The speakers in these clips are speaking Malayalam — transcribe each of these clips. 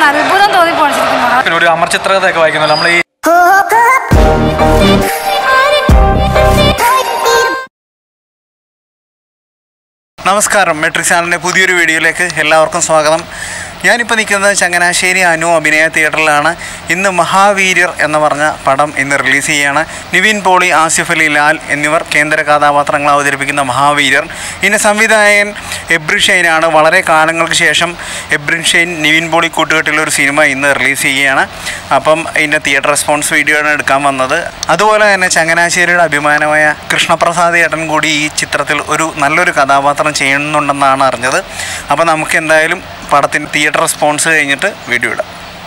ആണ് അത്ഭുതം തോന്നിപ്പോണ് ശരിക്കും മഹാ- പിന്നെ ഒരു അമർ ചിത്രകഥയൊക്കെ വായിക്കുന്നത് നമ്മൾ ഈ നമസ്കാരം മെട്രിക് ചാനലിൻ്റെ പുതിയൊരു വീഡിയോയിലേക്ക് എല്ലാവർക്കും സ്വാഗതം ഞാനിപ്പോൾ നിൽക്കുന്നത് ചങ്ങനാശ്ശേരി അനു അഭിനയ തിയേറ്ററിലാണ് ഇന്ന് മഹാവീര്യർ എന്ന് പറഞ്ഞ പടം ഇന്ന് റിലീസ് ചെയ്യുകയാണ് നിവിൻ പോളി ആസിഫ് അലി ലാൽ എന്നിവർ കേന്ദ്ര കഥാപാത്രങ്ങൾ അവതരിപ്പിക്കുന്ന മഹാവീര്യർ ഇതിൻ്റെ സംവിധായകൻ എബ്രിൻ ഷെയ്നാണ് വളരെ കാലങ്ങൾക്ക് ശേഷം എബ്രിൻ ഷെയ്ൻ നിവിൻ പോളി കൂട്ടുകെട്ടിലുള്ള ഒരു സിനിമ ഇന്ന് റിലീസ് ചെയ്യുകയാണ് അപ്പം ഇതിൻ്റെ തിയേറ്റർ റെസ്പോൺസ് വീഡിയോ ആണ് എടുക്കാൻ വന്നത് അതുപോലെ തന്നെ ചങ്ങനാശ്ശേരിയുടെ അഭിമാനമായ കൃഷ്ണപ്രസാദ് ഏട്ടൻ കൂടി ഈ ചിത്രത്തിൽ ഒരു നല്ലൊരു കഥാപാത്രം ചെയ്യുന്നുണ്ടെന്നാണ് അറിഞ്ഞത് അപ്പോൾ നമുക്ക് എന്തായാലും പടത്തിൻ്റെ തിയേറ്റർ റെസ്പോൺസ് കഴിഞ്ഞിട്ട് വീഡിയോ ഇടാം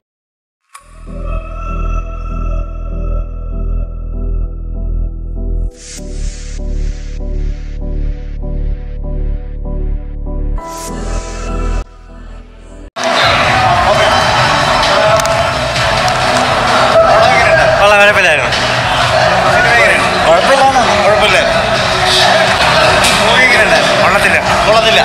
വളരെ കുഴപ്പമില്ലായിരുന്നു കുഴപ്പമില്ല കൊള്ളത്തില്ല കൊള്ളത്തില്ല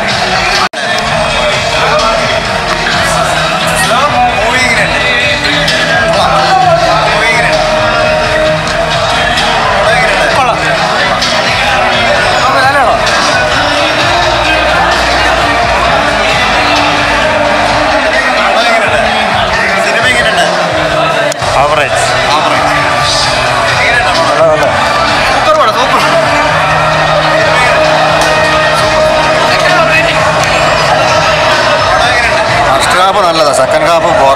സിനിമ എങ്ങനെയുണ്ട് ആവറേജ് സൂപ്പർ പടം സൂപ്പർ ഫസ്റ്റ് ഹാഫ് നല്ലതാ സെക്കൻഡ് ഹാഫ് പോറ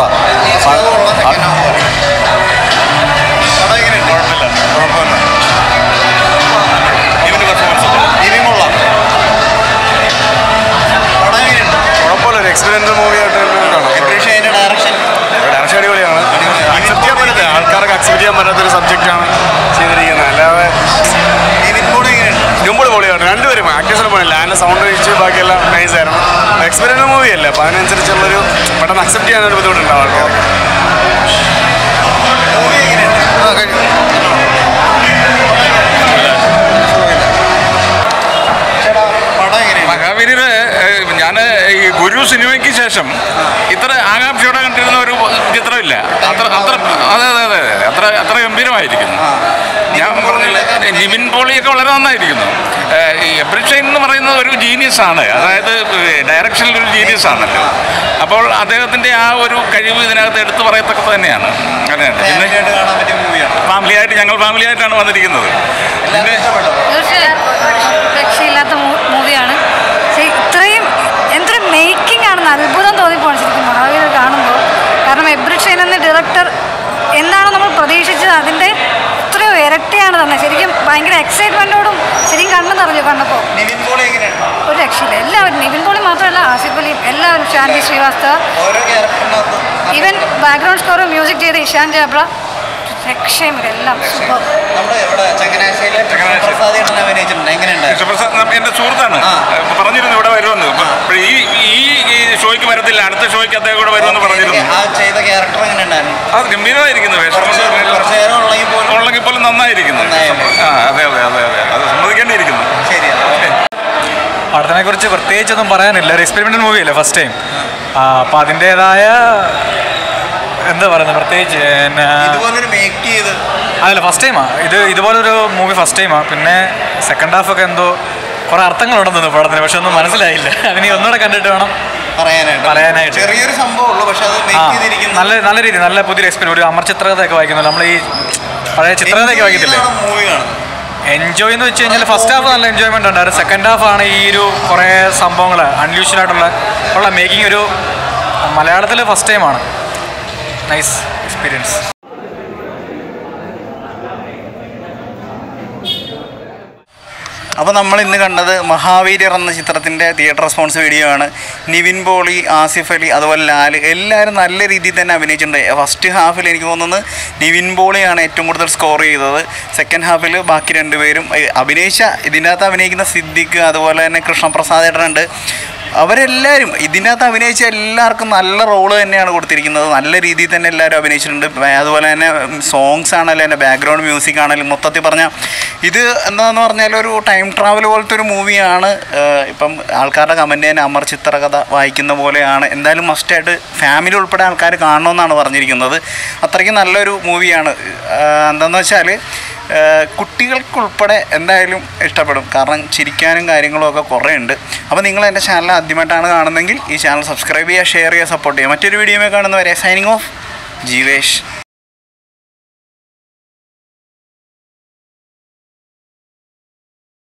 കുഴപ്പമില്ല ഒരു എക്സ്പീരിയൻസ് മൂവി ആയിട്ട് തന്നെ കാണാം ഡയറക്ഷൻ ഡയറക്ഷൻ അടിപൊളിയാണ് അക്സെപ്റ്റ് ചെയ്യാൻ പറ്റാത്ത ആൾക്കാർക്ക് അക്സെപ്റ്റ് ചെയ്യാൻ പറ്റാത്ത ഒരു സബ്ജക്റ്റാണ് ചെയ്തിരിക്കുന്നത് അല്ലാതെ ഇതുമ്പോൾ പൊളിയാണ് രണ്ടുപേരും ആക്ടേഴ്സിന് പോയി ലാൻഡ് സൗണ്ട് കഴിച്ച് ബാക്കിയെല്ലാം നൈസ് ആയിരുന്നു എക്സ്പീരിയൻസ് മൂവി അല്ലേ അപ്പോൾ അതിനനുസരിച്ചുള്ളൊരു പെട്ടെന്ന് അക്സെപ്റ്റ് ചെയ്യാനൊരു ബുദ്ധിമുട്ടുണ്ടാവും ആൾക്കാർ മഹാവീര്യര് ഞാൻ ഈ ഗുരു സിനിമയ്ക്ക് ശേഷം ഇത്ര ആകാംക്ഷയോടെ കണ്ടിരുന്ന ഒരു ചിത്രമില്ല അത്ര അത്ര അതെ അതെ അതെ അതെ അത്ര അത്ര ഗംഭീരമായിരിക്കുന്നു ഞാൻ പറഞ്ഞില്ല നിവിൻ പോളിയൊക്കെ വളരെ നന്നായിരിക്കുന്നു ഏഹ് ഈ എബ്രിഷൈൻ എന്ന് പറയുന്നത് ഒരു ജീനിയസ് ആണ് അതായത് ഡയറക്ഷനിൽ ഒരു ജീനിയസ് ആണല്ലോ അപ്പോൾ അദ്ദേഹത്തിൻ്റെ ആ ഒരു കഴിവ് ഇതിനകത്ത് എടുത്തു പറയത്തക്ക തന്നെയാണ് അങ്ങനെയാണ് പിന്നെ കാണാൻ പറ്റിയ മൂവിയാണ് ഫാമിലി ആയിട്ട് ഞങ്ങൾ ഫാമിലി ആയിട്ടാണ് വന്നിരിക്കുന്നത് പിന്നെ തീർച്ചയായും രക്ഷയില്ലാത്ത മൂവിയാണ് പക്ഷേ ഇത്രയും എന്തൊരു മേക്കിംഗ് ആണെന്ന് അത്ഭുതം തോന്നിപ്പോണ് ശരിക്കും മഹാവീർ കാണുമ്പോൾ കാരണം എബ്രിഷൻ എന്ന ഡയറക്ടർ എന്താണോ നമ്മൾ പ്രതീക്ഷിച്ചത് അതിൻ്റെ എത്രയോ ഇരട്ടിയാണ് തന്നെ ശരിക്കും ഭയങ്കര എക്സൈറ്റ്മെൻറ്റോടും ശരിക്കും കണ്ണു നിറഞ്ഞു കണ്ടപ്പോൾ നിവിൻ പോളി എങ്ങനെയുണ്ട് ഒരു രക്ഷയില്ല എല്ലാവരും നിവിൻ പോളി മാത്രമല്ല ആസിഫ് അലിയും എല്ലാവരും ശാന്തി ശ്രീവാസ്തവ ഓരോ ക്യാരക്ടറിനകത്ത് ഈവൻ ബാക്ക്ഗ്രൗണ്ട് സ്കോറും മ്യൂസിക് ചെയ്ത ഇഷാൻ ജാബ്ര രക്ഷയും എല്ലാം സൂപ്പർ നമ്മുടെ ഇവിടെ ചങ്ങനാശ്ശേരിയിലെ ചങ്ങനാശ്ശേരി. പ്രസാദ് ഏട്ടൻ അഭിനയിച്ചിട്ടുണ്ട് എങ്ങനെയുണ്ട് കൃഷ്ണപ്രസാദ് നം- എൻ്റെ സുഹൃത്താണ് ആ. അപ്പൊ പറഞ്ഞിരുന്നു ഇവിടെ വരുമെന്ന് അപ്പോൾ ഈ ഈ ഈ ഷോയ്ക്ക് വരത്തില്ല അടുത്ത ഷോയ്ക്ക് അദ്ദേഹം കൂടെ വരുമെന്ന് പറഞ്ഞിരുന്നു ആ ചെയ്ത ക്യാരക്ടർ എങ്ങനെയുണ്ടായിരുന്നു അത് ഗംഭീരമായിരിക്കുന്നു വേഷം കൊണ്ട് കുറച്ച് നേരം ഉള്ളെങ്കിൽ പോലും ഉള്ളെങ്കിൽ പോലും നന്നായിരിക്കുന്നു നന്നായിരുന്നു. ആ അതെ അതെ അതെ അതെ അത് സമ്മതിക്കേണ്ടിയിരിക്കുന്നു ശരിയാണ് പടത്തിനെ കുറിച്ച് പ്രത്യേകിച്ചൊന്നും പറയാനില്ല ഒരു എക്സ്പെരിമെൻ്റൽ മൂവിയല്ലേ ഫസ്റ്റ് ടൈം അപ്പോൾ അതിൻ്റേതായ എന്താ പറയുന്നത് പ്രത്യേകിച്ച് പിന്നെ ഇതുപോലൊരു മേക്ക് ചെയ്ത് അതല്ല ഫസ്റ്റ് ടൈമാ ഇത് ഇതുപോലൊരു മൂവി ഫസ്റ്റ് ടൈമാ പിന്നെ സെക്കൻഡ് ഹാഫ് ഒക്കെ എന്തോ കുറേ അർത്ഥങ്ങളുണ്ടെന്ന് തോന്നുന്നു പടത്തിന് പക്ഷെ ഒന്നും മനസ്സിലായില്ല അതിനി ഒന്നുകൂടെ കണ്ടിട്ട് വേണം പറയാനായിട്ട് പറയാനായിട്ട്. ചെറിയൊരു സംഭവം ഉള്ളൂ പക്ഷെ അത് ആ മേക്ക് ചെയ്തിരിക്കുന്നത് നല്ല നല്ല രീതി നല്ല പുതിയൊരു എക്സ്പീരിയൻസ് ഒരു അമർ ചിത്രകഥയൊക്കെ വായിക്കുന്നത് നമ്മൾ ഈ പഴയ ചിത്രകഥയൊക്കെ വായിക്കത്തില്ലേ മൂവി കാണുന്നത് എൻജോയ് എന്ന് വെച്ച് കഴിഞ്ഞാൽ ഫസ്റ്റ് ഹാഫ് നല്ല എൻജോയ്മെൻ്റ് ഉണ്ടായിരുന്നു സെക്കൻഡ് ഹാഫ് ആണ് ഈ ഒരു കുറേ സംഭവങ്ങൾ അൺയൂഷ്വൽ ആയിട്ടുള്ള ഉള്ള മേക്കിംഗ് ഒരു മലയാളത്തിൽ ഫസ്റ്റ് ടൈമാണ് നൈസ് എക്സ്പീരിയൻസ് അപ്പോൾ നമ്മൾ ഇന്ന് കണ്ടത് മഹാവീര്യർ എന്ന ചിത്രത്തിൻ്റെ തിയേറ്റർ റെസ്പോൺസ് വീഡിയോ ആണ് നിവിൻ പോളി ആസിഫ് അലി അതുപോലെ ലാൽ എല്ലാവരും നല്ല രീതിയിൽ തന്നെ അഭിനയിച്ചിട്ടുണ്ട് ഫസ്റ്റ് ഹാഫിൽ എനിക്ക് തോന്നുന്നത് നിവിൻ പോളിയാണ് ഏറ്റവും കൂടുതൽ സ്കോർ ചെയ്തത് സെക്കൻഡ് ഹാഫിൽ ബാക്കി രണ്ടുപേരും ഏ, അഭിനയിച്ച ഇതിനകത്ത് അഭിനയിക്കുന്ന സിദ്ദിഖ് അതുപോലെ തന്നെ കൃഷ്ണപ്രസാദ് ഏട്ടനുണ്ട് അവരെല്ലാവരും ഇതിനകത്ത് അഭിനയിച്ച എല്ലാവർക്കും നല്ല റോള് തന്നെയാണ് കൊടുത്തിരിക്കുന്നത് നല്ല രീതിയിൽ തന്നെ എല്ലാവരും അഭിനയിച്ചിട്ടുണ്ട് വേ- അതുപോലെ തന്നെ സോങ്സ് ആണെങ്കിലും എൻ്റെ ബാക്ക്ഗ്രൗണ്ട് മ്യൂസിക് ആണെങ്കിലും മൊത്തത്തിൽ പറഞ്ഞാൽ ഇത് എന്താന്ന് പറഞ്ഞാൽ ഒരു ടൈം ട്രാവൽ പോലത്തെ ഒരു മൂവിയാണ് ഇപ്പം ആൾക്കാരുടെ കമൻറ്റ് തന്നെ അമർ ചിത്രകഥ വായിക്കുന്ന പോലെയാണ് എന്തായാലും മസ്റ്റായിട്ട് ഫാമിലി ഉൾപ്പെടെ ആൾക്കാർ കാണണമെന്നാണ് പറഞ്ഞിരിക്കുന്നത് അത്രയ്ക്ക് നല്ലൊരു മൂവിയാണ് എന്താണെന്ന് വെച്ചാൽ കുട്ടികൾക്കുൾപ്പെടെ എന്തായാലും ഇഷ്ടപ്പെടും കാരണം ചിരിക്കാനും കാര്യങ്ങളും ഒക്കെ കുറേ ഉണ്ട് അപ്പോൾ നിങ്ങൾ എൻ്റെ ചാനൽ ആദ്യമായിട്ടാണ് കാണുന്നതെങ്കിൽ ഈ ചാനൽ സബ്സ്ക്രൈബ് ചെയ്യുക ഷെയർ ചെയ്യുക സപ്പോർട്ട് ചെയ്യുക മറ്റൊരു വീഡിയോയിൽ കാണുന്നവരെ സൈനിങ് ഓഫ് ജീവേഷ്